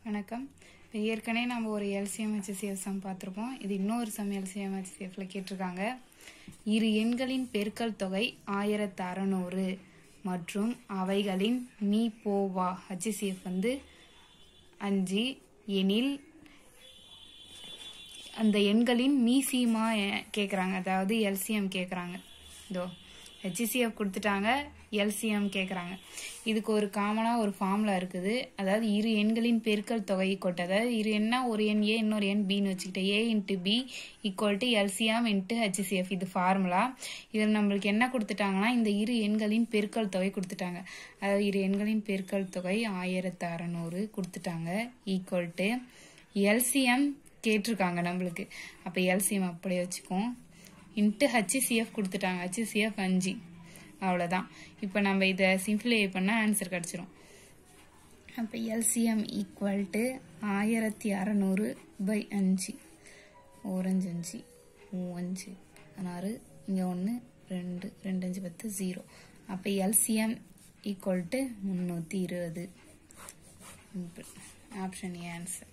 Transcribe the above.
வணக்கம் இப்போ ஏற்கனவே நம்ம ஒரு எல்சிஎம் ஹெச்சிஎஃப் சம் பார்த்துருப்போம் இது இன்னொரு சம் எல்சிஎம் ஹெச்சிஎஃப்ல கேட்டிருக்காங்க இரு எண்களின் பெருக்கல் தொகை ஆயிரத்து அறநூறு மற்றும் அவைகளின் மீ போவா ஹெச்சிஎஃப் வந்து அஞ்சு எனில் அந்த எண்களின் மீசிமா கேட்குறாங்க அதாவது எல்சிஎம் கேட்குறாங்க இதோ ஹெச்சிசிஎஃப் கொடுத்துட்டாங்க எல்சிஎம் கேட்குறாங்க இதுக்கு ஒரு காமனாக ஒரு ஃபார்முலா இருக்குது அதாவது இரு எண்களின் பெருக்கல் தொகை கொட்டு அதாவது இரு எண்ணா ஒரு எண் ஏ இன்னொரு எண் பின்னு வச்சுக்கிட்டேன் A into B equal to LCM into HCF இது ஃபார்முலா இதில் நம்மளுக்கு என்ன கொடுத்துட்டாங்கன்னா இந்த இரு எண்களின் பெருக்கல் தொகை கொடுத்துட்டாங்க அதாவது இரு எண்களின் பெருக்கல் தொகை ஆயிரத்து அறநூறு கொடுத்துட்டாங்க ஈக்குவல் டு எல்சிஎம் கேட்டிருக்காங்க நம்மளுக்கு அப்போ எல்சிஎம் அப்படியே வச்சுக்கோம் இன்ட்டு ஹச்சிசிஎஃப் கொடுத்துட்டாங்க ஹச்சிசிஎஃப் அஞ்சு அவ்வளோதான் இப்போ நம்ம இதை சிம்பிளை பண்ணால் ஆன்சர் கிடச்சிரும் அப்போ எல்சிஎம் ஈக்குவல் டு ஆயிரத்தி அறநூறு பை அஞ்சு ஓரஞ்சு அஞ்சு மூவஞ்சு பதினாறு இங்கே ஒன்று ரெண்டு ரெண்டு அஞ்சு பத்து ஜீரோ அப்போ எல்சிஎம் ஈக்குவல் டு முந்நூற்றி இருபது ஆப்ஷன் ஏ ஆன்சர்